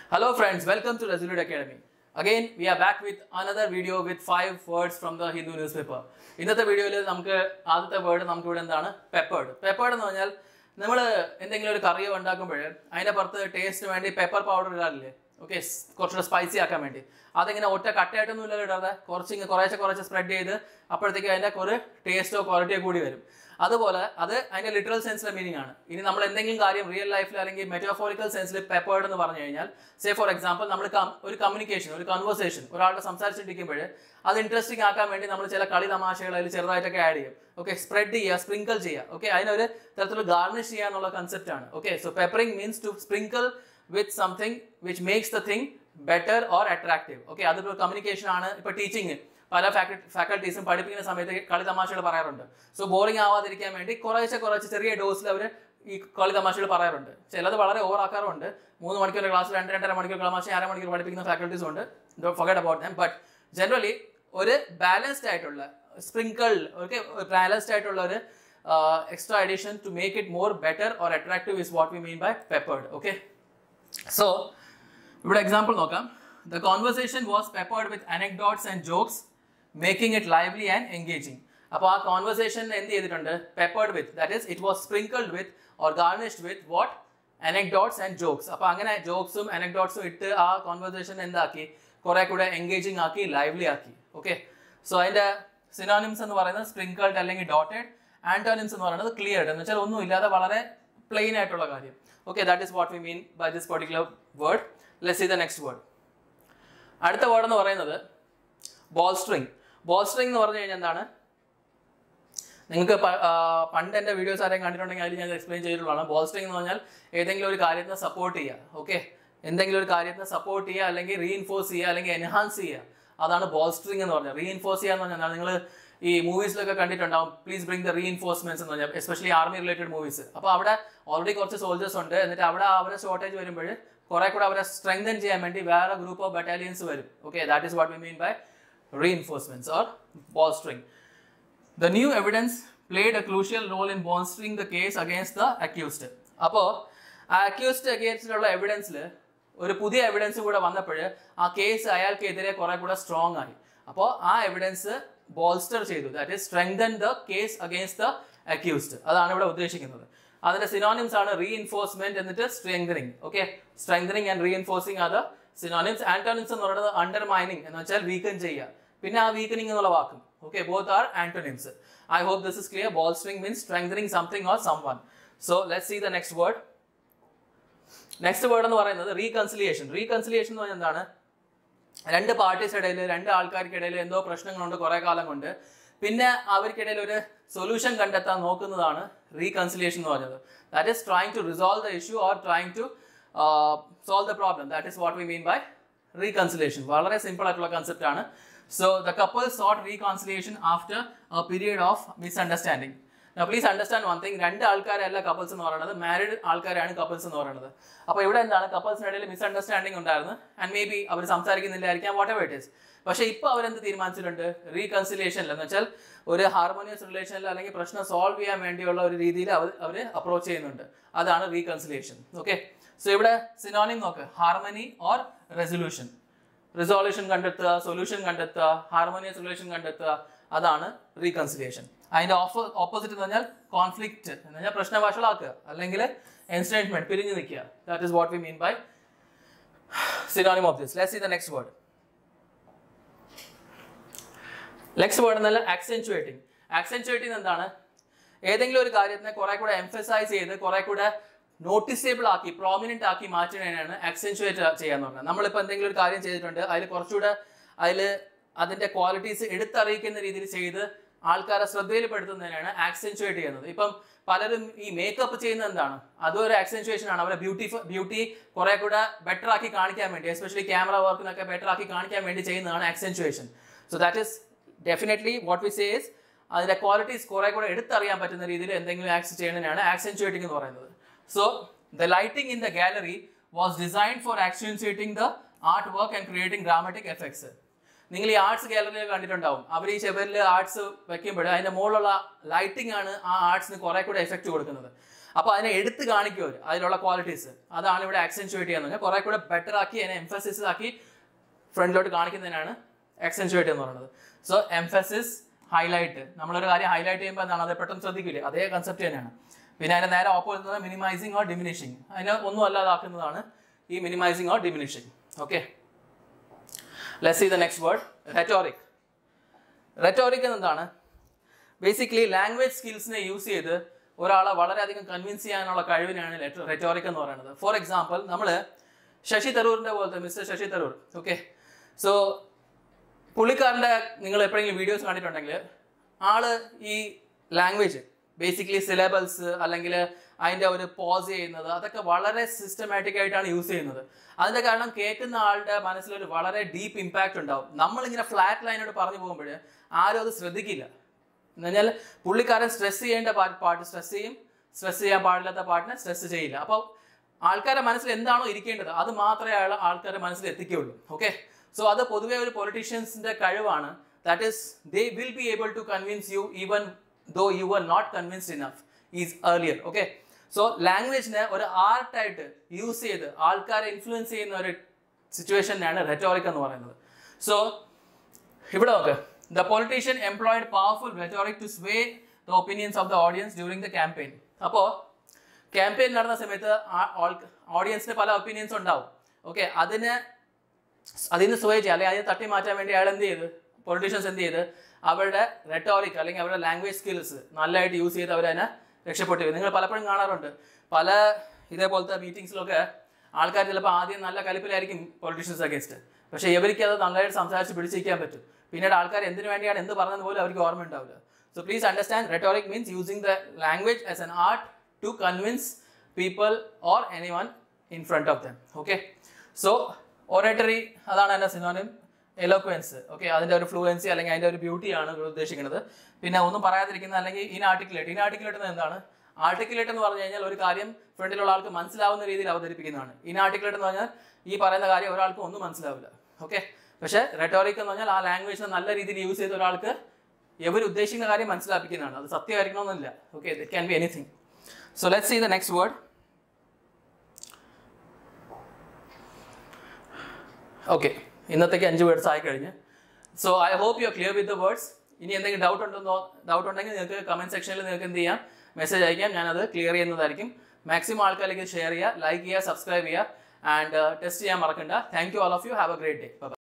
Hello friends, welcome to Resolute Academy. Again, we are back with another video with five words from the Hindu newspaper. ഇന്നത്തെ വീഡിയോയിൽ നമുക്ക് ആദ്യത്തെ word നമുക്ക് ഇവിടെ എന്താണ് പെപ്പേർഡ് പെപ്പേർഡ് എന്ന് പറഞ്ഞാൽ നമ്മൾ എന്തെങ്കിലും ഒരു കറിയോ ഉണ്ടാക്കുമ്പോൾ അതിൻ്റെ പുറത്ത് ടേസ്റ്റിന് വേണ്ടി പെപ്പർ പൗഡർ ഇടാറില്ലേ ഓക്കെ കുറച്ചുകൂടെ സ്പൈസി ആക്കാൻ വേണ്ടി അതിങ്ങനെ ഒറ്റ കട്ടയായിട്ടൊന്നും ഇല്ലല്ലോ ഇടാതെ കുറച്ച് ഇങ്ങനെ കുറേശ്ശെ കുറച്ച് സ്പ്രെഡ് ചെയ്ത് അപ്പോഴത്തേക്ക് അതിൻ്റെ ഒരു ടേസ്റ്റോ ക്വാളിറ്റിയോ കൂടി വരും അതുപോലെ അത് അതിന്റെ ലിറ്ററൽ സെൻസിലെ മീനിങ് ആണ് ഇനി നമ്മൾ എന്തെങ്കിലും കാര്യം റിയൽ ലൈഫിൽ അല്ലെങ്കിൽ മെറ്റാഫോറിക്കൽ സെൻസിൽ പെപ്പേർഡ് എന്ന് പറഞ്ഞു കഴിഞ്ഞാൽ സേ ഫോർ എക്സാമ്പിൾ നമ്മൾ ഒരു കമ്മ്യൂണിക്കേഷൻ ഒരു കൺവേഴ്സേഷൻ ഒരാളുടെ സംസാരിച്ചിരിക്കുമ്പോൾ അത് ഇൻട്രസ്റ്റിംഗ് ആക്കാൻ വേണ്ടി നമ്മൾ ചില കളി തമാശകൾ അതിൽ ചെറുതായിട്ടൊക്കെ ആഡ് ചെയ്യും ഓക്കെ സ്പ്രെഡ് ചെയ്യുക സ്പ്രിങ്കിൾ ചെയ്യുക ഓക്കെ അതിനൊരു തരത്തിലുള്ള ഗാർണിഷ് ചെയ്യുക എന്നുള്ള കൺസെപ്റ്റ് ആണ് okay so peppering means to sprinkle with something which makes the thing better or attractive okay അതിപ്പോൾ കമ്മ്യൂണിക്കേഷൻ ആണ് ഇപ്പോൾ ടീച്ചിങ് പല ഫാക്കൽറ്റീസും പഠിപ്പിക്കുന്ന സമയത്ത് കളി തമാശകൾ പറയാറുണ്ട് സോ ബോറിംഗ് ആവാതിരിക്കാൻ വേണ്ടി കുറേശ്ശെ കുറച്ച് ചെറിയ ഡോസിൽ അവർ ഈ കളി തമാശകൾ പറയാറുണ്ട് ചിലത് വളരെ ഓവർ ആക്കാറുണ്ട് മൂന്ന് മണിക്കൂർ ക്ലാസ് രണ്ട് രണ്ടര മണിക്കൂർ തമാശ അര മണിക്കൂർ പഠിപ്പിക്കുന്ന ഫാക്കൽറ്റീസ് ഉണ്ട് forget about them but generally ഒരു ബാലൻസ്ഡ് ആയിട്ടുള്ള സ്പ്രിങ്കിൾ ഓക്കെ ബാലൻസ്ഡ് ആയിട്ടുള്ള ഒരു extra addition to make it more better or attractive is what we mean by peppered okay so ഇവിടെ എക്സാമ്പിൾ നോക്കാം the conversation was peppered with anecdotes and jokes making it lively and engaging അപ്പോൾ ആ conversation എന്ത് ചെയ്തിട്ടുണ്ട് peppered with that is it was sprinkled with or garnished with what anecdotes and jokes അപ്പോൾ അങ്ങനെ ജോക്സും അനക്ഡോട്ട്സും ഇട്ട് ആ കോൺവെർസേഷൻ എന്താക്കി കുറെ കൂടെ എൻഗേജിങ് ആക്കി ലൈവ്ലി ആക്കി ഓക്കെ സോ അതിൻ്റെ സിനോണിംസ് എന്ന് പറയുന്നത് സ്പ്രിങ്കിൾഡ് അല്ലെങ്കിൽ ഡോട്ടഡ് ആന്റോണിംസ് എന്ന് പറയുന്നത് ക്ലിയർഡ് എന്ന് വെച്ചാൽ ഒന്നും ഇല്ലാതെ വളരെ പ്ലെയിൻ ആയിട്ടുള്ള കാര്യം okay that is what we mean by this particular word let's see the next word അടുത്ത വേർഡ് എന്ന് പറയുന്നത് ബോൾ സ്ട്രിങ് ബോൾ സ്ട്രിങ് എന്ന് പറഞ്ഞു കഴിഞ്ഞാൽ എന്താണ് നിങ്ങൾക്ക് പ- ആ, പണ്ട് എൻ്റെ വീഡിയോസ് ആരെയും കണ്ടിട്ടുണ്ടെങ്കിൽ അതിൽ ഞാൻ എക്സ്പ്ലെയിൻ ചെയ്തിട്ടുള്ളതാണ് ബോൾ സ്ട്രിങ് എന്ന് പറഞ്ഞാൽ ഏതെങ്കിലും ഒരു കാര്യത്തിനെ സപ്പോർട്ട് ചെയ്യുക ഓക്കെ എന്തെങ്കിലും ഒരു കാര്യത്തിനെ സപ്പോർട്ട് ചെയ്യുക അല്ലെങ്കിൽ റീഇൻഫോഴ്സ് ചെയ്യുക അല്ലെങ്കിൽ എൻഹാൻസ് ചെയ്യുക അതാണ് ബോൾ സ്ട്രിങ് എന്ന് പറഞ്ഞാൽ റീഇൻഫോഴ്സ് ചെയ്യുക എന്ന് പറഞ്ഞാൽ നിങ്ങൾ ഈ മൂവീസിലൊക്കെ കണ്ടിട്ടുണ്ടാവും പ്ലീസ് ബ്രിങ് ദ റീഇൻഫോഴ്സ്മെന്റ്സ് എന്ന് പറഞ്ഞാൽ എസ്പെഷ്യലി ആർമി റിലേറ്റഡ് മൂവീസ് അപ്പോൾ അവിടെ ഓൾറെഡി കുറച്ച് സോൾജേഴ്സ് ഉണ്ട് എന്നിട്ട് അവിടെ അവരെ ഷോർട്ടേജ് വരുമ്പോൾ കുറെ കൂടെ അവരെ സ്ട്രെങ്തൻ ചെയ്യാൻ വേണ്ടി വേറെ ഗ്രൂപ്പ് ഓഫ് ബറ്റാലിയൻസ് വരും okay that is what we mean by reinforcements or bolstering The new evidence played a crucial role in bolstering the case against the accused. അപ്പോൾ ആ അക്യൂസ്ഡ് അഗേൻസ്റ്റിലുള്ള എവിഡൻസിൽ ഒരു പുതിയ എവിഡൻസ് കൂടെ വന്നപ്പോൾ ആ കേസ് അയാൾക്കെതിരെ കുറെ കൂടെ സ്ട്രോങ് ആയി അപ്പോൾ ആ എവിഡൻസ് ബോൾസ്റ്റർ ചെയ്തു that is strengthen the case against the accused അതാണ് ഇവിടെ ഉദ്ദേശിക്കുന്നത് അതിന്റെ സിനോണിംസ് ആണ് റീഇൻഫോഴ്സ്മെന്റ് എന്നിട്ട് strengthening okay strengthening and reinforcing അത് സിനോണിംസ് ആന്റോണിംസ് എന്ന് പറയുന്നത് അണ്ടർമൈനിങ് എന്ന് വെച്ചാൽ വീക്കൻ ചെയ്യുക പിന്നെ ആ വീക്കനിങ് എന്നുള്ള വാക്കും okay both are antonyms i hope this is clear bolstering means strengthening something or someone so let's see the next word next word എന്ന് പറയുന്നത് റീകൺസിലിയേഷൻ റീകൺസിലിയേഷൻ എന്ന് പറഞ്ഞാൽ എന്താണ് രണ്ട് പാർട്ടീസ് ഇടയിൽ രണ്ട് ആൾക്കാർക്കിടയിൽ എന്തോ പ്രശ്നങ്ങളുണ്ട് കുറെ കാലം കൊണ്ട് പിന്നെ അവർക്കിടയിൽ ഒരു സൊല്യൂഷൻ കണ്ടെത്താൻ നോക്കുന്നതാണ് റീകൺസിലിയേഷൻ എന്ന് പറഞ്ഞത് that is trying to resolve the issue or trying to solve the problem that is what we mean by reconciliation വളരെ സിമ്പിൾ ആയിട്ടുള്ള കൺസെപ്റ്റ് ആണ് so the couple sought reconciliation after a period of misunderstanding please understand one thing രണ്ട് ആൾക്കാരല്ല couples എന്ന് പറയുന്നത് married ആൾക്കാരാണ് couples എന്ന് പറയുന്നത് അപ്പോൾ ഇവിടെ എന്താണ് കപ്പിൾസിനിടയിൽ മിസ്അണ്ടർസ്റ്റാൻഡിങ് ഉണ്ടായിരുന്നു ആൻഡ് മേ ബി അവർ സംസാരിക്കുന്നില്ലായിരിക്കാം വാട്ട് എവർ ഇറ്റ് ഇസ് പക്ഷേ ഇപ്പോൾ അവരെന്ത് തീരുമാനിച്ചിട്ടുണ്ട് റീകൺസിലിയേഷനിൽ എന്ന് വെച്ചാൽ ഒരു ഹാർമോണിയസ് റിലേഷനിൽ അല്ലെങ്കിൽ പ്രശ്നം സോൾവ് ചെയ്യാൻ വേണ്ടിയുള്ള ഒരു രീതിയിൽ അവർ അവർ അപ്രോച്ച് ചെയ്യുന്നുണ്ട് അതാണ് റീകൺസിലിയേഷൻ ഓക്കെ സോ ഇവിടെ സിനോണിം നോക്ക് ഹാർമണി ഓർ റെസൊല്യൂഷൻ റിസോൾയൂഷൻ കണ്ടെത്തുക സൊല്യൂഷൻ കണ്ടെത്തുക ഹാർമോണിയസ് റിലേഷൻ കണ്ടെത്തുക അതാണ് റീകൺസിലിയേഷൻ അതിന്റെ ഓപ്പോ ഓപ്പോസിറ്റ് എന്ന് പറഞ്ഞാൽ കോൺഫ്ലിക്റ്റ് എന്ന് പറഞ്ഞാൽ പ്രശ്നം വഷളാക്കുക അല്ലെങ്കിൽ എൻസ്റ്റേറ്റ്മെന്റ് പിരിഞ്ഞു നിൽക്കുക that is what we mean by synonym of this let's see the next word next word എന്നല്ല ആക്സെൻറ്റുവേറ്റിംഗ് ആക്സെൻറ്റുവേറ്റിംഗ് എന്താണ് ഏതെങ്കിലും ഒരു കാര്യത്തിനെ കുറെ കൂടെ എംഫസൈസ് ചെയ്ത് കുറെ കൂടെ നോട്ടീസേബിൾ ആക്കി പ്രോമിനന്റ് ആക്കി മാറ്റുന്നതിനാണ് ആക്സെൻറ്റുവേറ്റ് ചെയ്യാന്ന് പറഞ്ഞത് നമ്മളിപ്പോൾ എന്തെങ്കിലും ഒരു കാര്യം ചെയ്തിട്ടുണ്ട് അതിൽ കുറച്ചുകൂടെ അതിൽ അതിന്റെ ക്വാളിറ്റീസ് എടുത്തറിയിക്കുന്ന രീതിയിൽ ചെയ്ത് ആൾക്കാരെ ശ്രദ്ധയിൽപ്പെടുത്തുന്നതിനാണ് ആക്സെൻറ്റുവേറ്റ് ചെയ്യുന്നത് ഇപ്പം പലരും ഈ മേക്കപ്പ് ചെയ്യുന്നത് എന്താണ് അതും ഒരു ആക്സെൻറ്റുവേഷൻ ആണ് അവരെ ബ്യൂട്ടി ബ്യൂട്ടി കുറെ കൂടെ ബെറ്റർ ആക്കി കാണിക്കാൻ വേണ്ടി എസ്പെഷ്യലി ക്യാമറ വർക്കിനൊക്കെ ബെറ്റർ ആക്കി കാണിക്കാൻ വേണ്ടി ചെയ്യുന്നതാണ് accentuation so that is definitely what we says അതിന്റെ ക്വാളിറ്റീസ് കുറെ കൂടെ എടുത്തറിയാൻ പറ്റുന്ന രീതിയിൽ എന്തെങ്കിലും ആക്സ് ചെയ്യുന്നതിനാണ് ആക്സെൻറ്റുവേറ്റിംഗ് എന്ന് പറയുന്നത് so the lighting in the gallery was designed for accentuating the art work and creating dramatic effects നിങ്ങൾ ഈ ആർട്സ് ഗാലറിയിൽ കണ്ടിട്ടുണ്ടാവും അവർ ഈ ചെവരിൽ ആർട്സ് വെക്കുമ്പോൾ അതിന്റെ മുകളിലുള്ള ലൈറ്റിംഗ് ആണ് ആ ആർട്സിന് കുറെ കൂടെ എഫക്റ്റ് കൊടുക്കുന്നത് അപ്പോൾ അതിനെ എടുത്ത് കാണിക്കും അവർ അതിലുള്ള ക്വാളിറ്റീസ് അതാണ് ഇവിടെ ആക്സെൻറ്റുവേറ്റ് ചെയ്യാന്ന് പറഞ്ഞാൽ കുറെ കൂടെ ബെറ്റർ ആക്കി അതിനെ എംഫസിസ് ആക്കി ഫ്രണ്ടിലോട്ട് കാണിക്കുന്നതിനാണ് ആക്സെൻറ്റുവേറ്റ് എന്ന് പറയുന്നത് സോ എംഫസിസ് ഹൈലൈറ്റ് നമ്മളൊരു കാര്യം ഹൈലൈറ്റ് ചെയ്യുമ്പോൾ എന്താണ് അത് പെട്ടെന്ന് ശ്രദ്ധിക്കില്ലേ അതേ കൺസെപ്റ്റ് തന്നെയാണ് പിന്നെ അതിന്റെ നേരെ ഓപ്പോസിറ്റ് മിനിമൈസിങ് ഓർ ഡിമിനിഷിങ് അതിനെ ഒന്നും അല്ലാതാക്കുന്നതാണ് ഈ minimising or diminishing okay let's see the next word rhetoric rhetoric എന്താണ് ബേസിക്കലി ലാംഗ്വേജ് സ്കിൽസിനെ യൂസ് ചെയ്ത് ഒരാളെ വളരെയധികം കൺവിൻസ് ചെയ്യാനുള്ള കഴിവിനാണ് റെറ്റോറിക് എന്ന് പറയുന്നത് ഫോർ എക്സാമ്പിൾ നമ്മൾ ശശി തരൂരിന്റെ പോലത്തെ mister Shashi Tharoor okay so പുള്ളിക്കാരൻ്റെ നിങ്ങൾ എപ്പോഴെങ്കിലും വീഡിയോസ് കണ്ടിട്ടുണ്ടെങ്കിൽ ആള് ഈ ലാംഗ്വേജ് ബേസിക്കലി സിലബിൾസ് അല്ലെങ്കിൽ അതിൻ്റെ ഒരു പോസ് ചെയ്യുന്നത് അതൊക്കെ വളരെ സിസ്റ്റമാറ്റിക് ആയിട്ടാണ് യൂസ് ചെയ്യുന്നത് അതിന്റെ കാരണം കേൾക്കുന്ന ആളുടെ മനസ്സിലൊരു വളരെ ഡീപ്പ് ഇമ്പാക്റ്റ് ഉണ്ടാവും നമ്മളിങ്ങനെ ഫ്ലാറ്റ് ലൈനോട് പറഞ്ഞു പോകുമ്പോൾ ആരും അത് ശ്രദ്ധിക്കില്ല എന്ന് പറഞ്ഞാൽ പുള്ളിക്കാരൻ സ്ട്രെസ് ചെയ്യേണ്ട പാ- പാട്ട് സ്ട്രെസ് ചെയ്യും സ്ട്രെസ് ചെയ്യാൻ പാടില്ലാത്ത പാട്ടിനെ സ്ട്രെസ് ചെയ്യില്ല അപ്പോൾ ആൾക്കാരുടെ മനസ്സിൽ എന്താണോ ഇരിക്കേണ്ടത് അത് മാത്രമേ അയാൾ ആൾക്കാരുടെ മനസ്സിൽ എത്തിക്കുകയുള്ളൂ ഓക്കെ സോ അത് പൊതുവെ ഒരു പൊളിറ്റീഷ്യൻസിന്റെ കഴിവാണ് that is they will be able to convince you even though you are not convinced enough is earlier okay so ലാംഗ്വേജിനെ ഒരു ആർട്ടായിട്ട് യൂസ് ചെയ്ത് ആൾക്കാരെ ഇൻഫ്ലുവൻസ് ചെയ്യുന്ന ഒരു സിറ്റുവേഷനാണ് റെറ്റോറിക് എന്ന് പറയുന്നത് സോ ഇവിടെ നോക്ക് the politician employed powerful rhetoric to sway the opinions of the audience during the campaign അപ്പോൾ ക്യാമ്പയിൻ നടന്ന സമയത്ത് ഓഡിയൻസിന് പല ഒപ്പീനിയൻസ് ഉണ്ടാവും ഓക്കെ അതിന് അതിന് സ്വേ ചെയ്യുക അല്ലെങ്കിൽ അതിനെ തട്ടി മാറ്റാൻ വേണ്ടി അയാൾ എന്ത് ചെയ്ത് പൊളിറ്റീഷ്യൻസ് എന്ത് ചെയ്ത് അവരുടെ റെറ്റോറിക് അല്ലെങ്കിൽ അവരുടെ ലാംഗ്വേജ് സ്കിൽസ് നല്ലതായിട്ട് യൂസ് ചെയ്ത് അവരതിനെ രക്ഷപ്പെട്ടു വരും. നിങ്ങൾ പലപ്പോഴും കാണാറുണ്ട് പല ഇതേപോലത്തെ മീറ്റിംഗ്സിലൊക്കെ ആൾക്കാർ ചിലപ്പോൾ ആദ്യം നല്ല കലിപ്പിലായിരിക്കും പൊളിറ്റീഷ്യൻസ് അഗേൻസ്റ്റ് പക്ഷേ ഇവർക്ക് അത് നല്ലതായിട്ട് സംസാരിച്ച് പിടിച്ചിരിക്കാൻ പറ്റും പിന്നീട് ആൾക്കാർ എന്തിനു വേണ്ടിയാണ് എന്ത് പറഞ്ഞത് പോലും അവർക്ക് ഓർമ്മ ഉണ്ടാവില്ല so please understand rhetoric means using the language as an art to convince people or anyone in front of them okay so oratory അതാണ് എൻ്റെ സിനോണിം എലോക്വൻസ് ഓക്കെ അതിൻ്റെ ഒരു ഫ്ലുവൻസി അല്ലെങ്കിൽ അതിൻ്റെ ഒരു ബ്യൂട്ടിയാണ് ഇവിടെ ഉദ്ദേശിക്കുന്നത് പിന്നെ ഒന്നും പറയാതിരിക്കുന്ന അല്ലെങ്കിൽ ഇനാർട്ടിക്കുലേറ്റ് ഇനാർട്ടിക്കുലേറ്റ് എന്ന് എന്താണ് ആർട്ടിക്കുലേറ്റ് എന്ന് പറഞ്ഞു കഴിഞ്ഞാൽ ഒരു കാര്യം ഫ്രണ്ടിലുള്ള ആൾക്ക് മനസ്സിലാവുന്ന രീതിയിൽ അവതരിപ്പിക്കുന്നതാണ് ഇനാർട്ടിക്കുലേറ്റ് എന്ന് പറഞ്ഞാൽ ഈ പറയുന്ന കാര്യം ഒരാൾക്ക് ഒന്നും മനസ്സിലാവില്ല ഓക്കെ പക്ഷേ റെറ്റോറിക് എന്ന് പറഞ്ഞാൽ ആ ലാംഗ്വേജിനെ നല്ല രീതിയിൽ യൂസ് ചെയ്ത ഒരാൾക്ക് എവർ ഉദ്ദേശിക്കുന്ന കാര്യം മനസ്സിലാപ്പിക്കുന്നതാണ് അത് സത്യമായിരിക്കണമെന്നില്ല okay it can be anything so let see the next word okay ഇന്നത്തേക്ക് അഞ്ച് വേർഡ്സ് ആയി കഴിഞ്ഞ് so I hope you are clear with the words ഇനി എന്തെങ്കിലും ഡൗട്ട് ഉണ്ടെന്നോ ഡൗട്ട് ഉണ്ടെങ്കിൽ നിങ്ങൾക്ക് കമന്റ് സെക്ഷനിൽ നിങ്ങൾക്ക് എന്ത് ചെയ്യാം മെസ്സേജ് അയക്കാം ഞാനത് ക്ലിയർ ചെയ്യുന്നതായിരിക്കും മാക്സിമം ആൾക്കാരിലേക്ക് ഷെയർ ചെയ്യുക ലൈക്ക് ചെയ്യുക സബ്സ്ക്രൈബ് ചെയ്യുക ആൻഡ് ടെസ്റ്റ് ചെയ്യാൻ മറക്കണ്ട thank you all of you have a great day